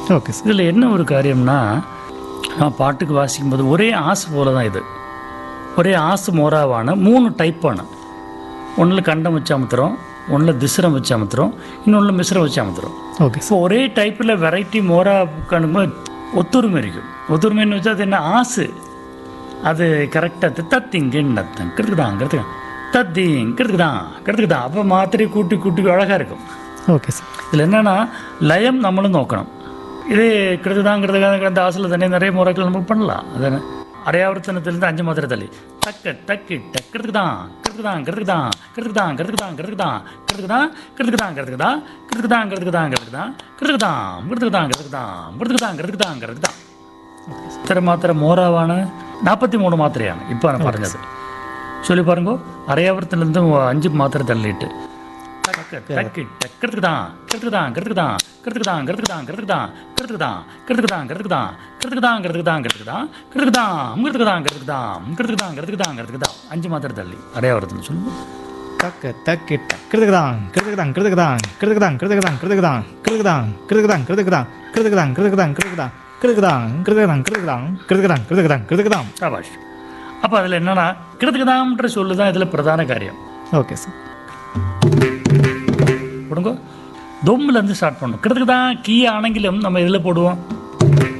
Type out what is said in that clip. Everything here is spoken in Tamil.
ஓகே சார் இதில் என்ன ஒரு காரியம்னா நான் பாட்டுக்கு வாசிக்கும்போது ஒரே ஆசு போல தான் இது ஒரே ஆசு மோராவான மூணு டைப்பான ஒன்றில் கண்டம் வச்சு அமுத்துறோம் ஒன்றில் திசிரம் வச்சு அமுத்துறோம் இன்னொன்றில் மிஸ்ரம் வச்சு அமுத்துறோம் ஓகே இப்போ ஒரே டைப்பில் வெரைட்டி மோரா காணும்போது ஒத்துரிமை இருக்கும் ஒத்துரிமைன்னு வச்சா அது என்ன ஆசு அது கரெக்டாக தத்திங்கன்னு கிடக்குதாங்கிறதுக்கு தத்திங்கிறதுக்கு தான் கிடத்துக்கு தான் அப்போ மாத்திரை கூட்டி கூட்டி அழகாக இருக்கும் ஓகே சார் இதில் என்னென்னா லயம் நம்மளும் நோக்கணும் இதே கிருதுதாங்கிறதுக்காக அந்த ஆசில் தானே நிறைய முறைகள் நம்ம பண்ணலாம் அதானே அரையாவர்த்தனத்துலேருந்து அஞ்சு மாத்திரை தள்ளி தக்க டக்கு டக்கிறதுக்கு தான் கிடத்துக்கு தான் கிடத்துக்கு தான் கிடத்துக்கு தான் கிடத்துக்கு தான் கிடத்துக்கு தான் கிடத்துக்கு தான் கிடத்துக்கு தான் கிடத்துக்கு தான் கிடத்துக்கு தான் கிடத்துக்கு தான் கிடத்துக்கு தான் கிடத்துக்கு தான் கிடத்துக்கு தான் கிடத்துக்கு தான் கிடத்துக்கு தான் கிடத்துக்கு தான் கிடத்துக்கு தான் ഇത്ര മാത്രം മോറാവാണ് നാൽപ്പത്തി മൂന്ന് മാത്രയാണ് ഇപ്പാണ് പറഞ്ഞത് ചൊല്ലി പാരുങ്കോ അറിയാവരത്തിലിருந்து അഞ്ച് മാത്രം തള്ളിയിട്ട് അഞ്ച് മാത്രം തള്ളി അറിയാവരത്തിന് ചൊല്ലുമ്പോൾ தக்க தக்கிட்ட கிருதுக்குதான் கிருதுக்குதான் கிருதுக்குதான் கிருதுக்குதான் கிருதுக்குதான் கிருதுக்குதான் கிருதுக்குதான் கிருதுக்குதான் கிருதுக்குதான் கிருதுக்குதான் கிருதுக்குதான் கிருதுக்குதான் கிருதுக்குதான் கிருதுக்குதான் கிருதுக்குதான் கிருதுக்குதான் கிருதுக்குதான் கிருதுக்குதான் ശാബാഷ് അപ്പോൾ അതിൽ എന്നാണ് കിടത്തുകതാമன்ற சொல்லு தான் இதில் பிரதான காரியம் ஓகே சார் போடுங்க தொம்மிலேருந்து ஸ்டார்ட் பண்ணணும் கிட்டத்தட்ட தான் கீ ஆണെങ്കിലും நம்ம இதில் போடுவோம்